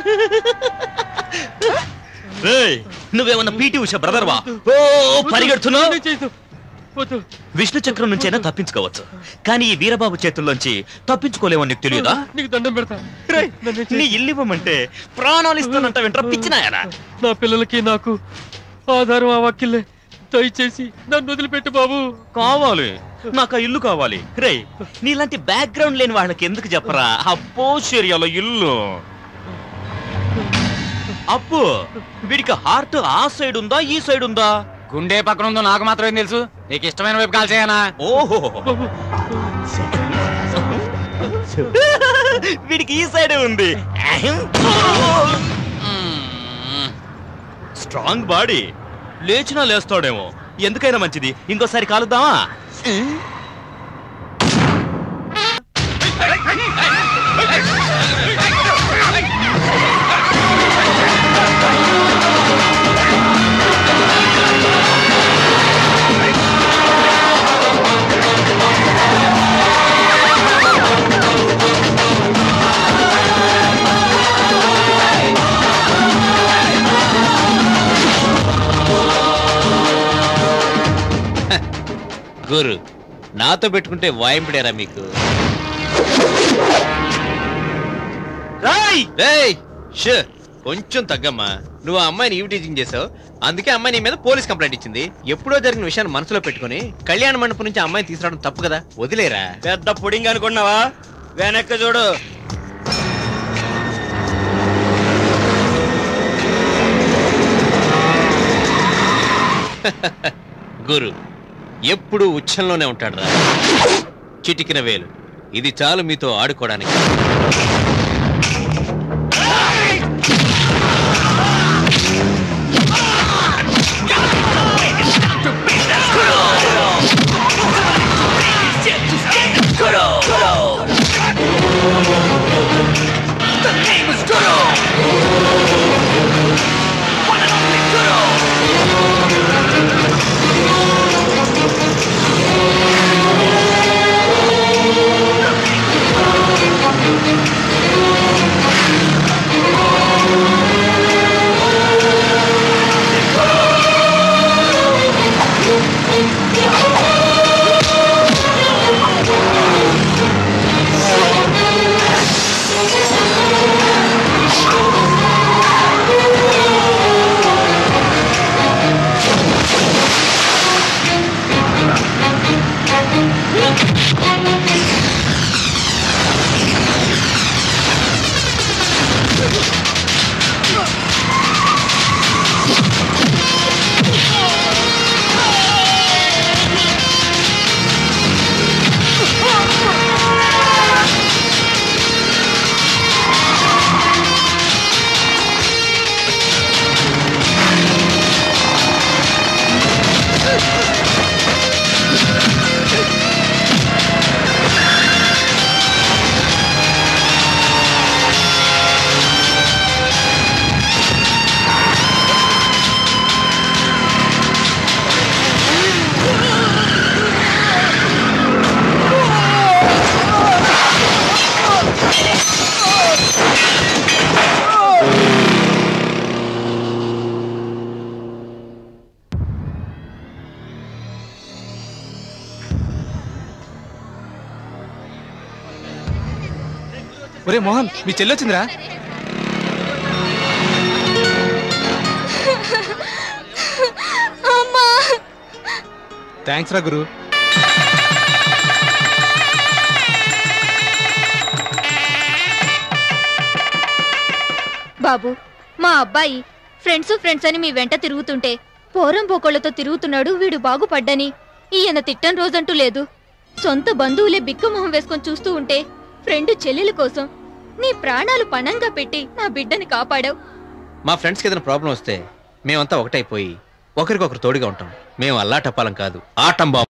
రేయ్, నువ్వేమన్నా పీటీ ఉష బ్రదర్వా ఓ పరిగెడుతున్నావు నేనే చేయదు. వద్దు విష్ణు చక్రం నుంచైనా తప్పించుకోవచ్చు కానీ ఈ వీరబాబు చేతుల్లోంచి తప్పించుకోలేమో నీకు తెలియదా నీకు దండం పెడతా రేయ్, నన్ను నీ ఇల్లు ఇవ్వమంటే ప్రాణాలు ఇస్తానంట వెంట్రా పిచ్చినాయనా నా పిల్లలకి నాకు ఆధారం ఆ వక్కిల్లే దయచేసి నన్ను వదిలిపెట్టు బాబు కావాలి నాకు ఆ ఇల్లు కావాలి రే నీలాంటి బ్యాక్గ్రౌండ్ లేని వాళ్ళకి ఎందుకు చెప్పరా అప్పో ఏరియాలో ఇల్లు అప్పు వీడికి హార్ట్ ఆ సైడ్ ఉందా ఈ సైడ్ ఉందా గుండె పక్కన ఉందో నాకు మాత్రమే తెలుసు నీకు ఇష్టమైన వైపు కాల్ చేయనా ఓహో బాబు వీడికి ఈ సైడే ఉంది స్ట్రాంగ్ బాడీ లేచినా లేస్తాడేమో ఎందుకైనా మంచిది ఇంకోసారి కాలుద్దామా గురు నాతో పెట్టుకుంటే వాయింపుడేరా మీకు రాయ్ రేయ్ షూ కొంచెం తగ్గమ్మా నువ్వు ఆ అమ్మాయిని ఈవ్ టీచింగ్ చేసావు అందుకే అమ్మాయి నీ మీద పోలీస్ కంప్లైంట్ ఇచ్చింది ఎప్పుడో జరిగిన విషయాన్ని మనసులో పెట్టుకుని కళ్యాణ మండపం నుంచి ఆ అమ్మాయిని తీసుకురావడం తప్పు కదా వదిలేరా పెద్ద పుడింగ్ అనుకున్నావా వెనక్కి చూడు గురు ఎప్పుడు ఉచ్చంలోనే ఉంటాడు రా చిటికిన వేలు ఇది చాలు మీతో ఆడుకోవడానికి ఒరే మోహన్ మీ చెల్లి వచ్చిందిరా అమ్మా థ్యాంక్స్ రా గురు బాబు మా అబ్బాయి ఫ్రెండ్స్ ఫ్రెండ్స్ అని మీ వెంట తిరుగుతుంటే పోరం పోకోళ్లతో తిరుగుతున్నాడు వీడు బాగుపడ్డని ఈయన తిట్టని రోజంటూ లేదు సొంత బంధువులే బిక్కమొహం వేసుకొని చూస్తూ ఉంటే ఫ్రెండ్ చెల్లెల కోసం నీ ప్రాణాలు పణంగా పెట్టి నా బిడ్డని కాపాడావు మా ఫ్రెండ్స్కి ఏదైనా ప్రాబ్లం వస్తే మేమంతా ఒకటైపోయి ఒకరికొకరు తోడుగా ఉంటాం మేము అల్లాటప్పాలం కాదు ఆటం బాంబు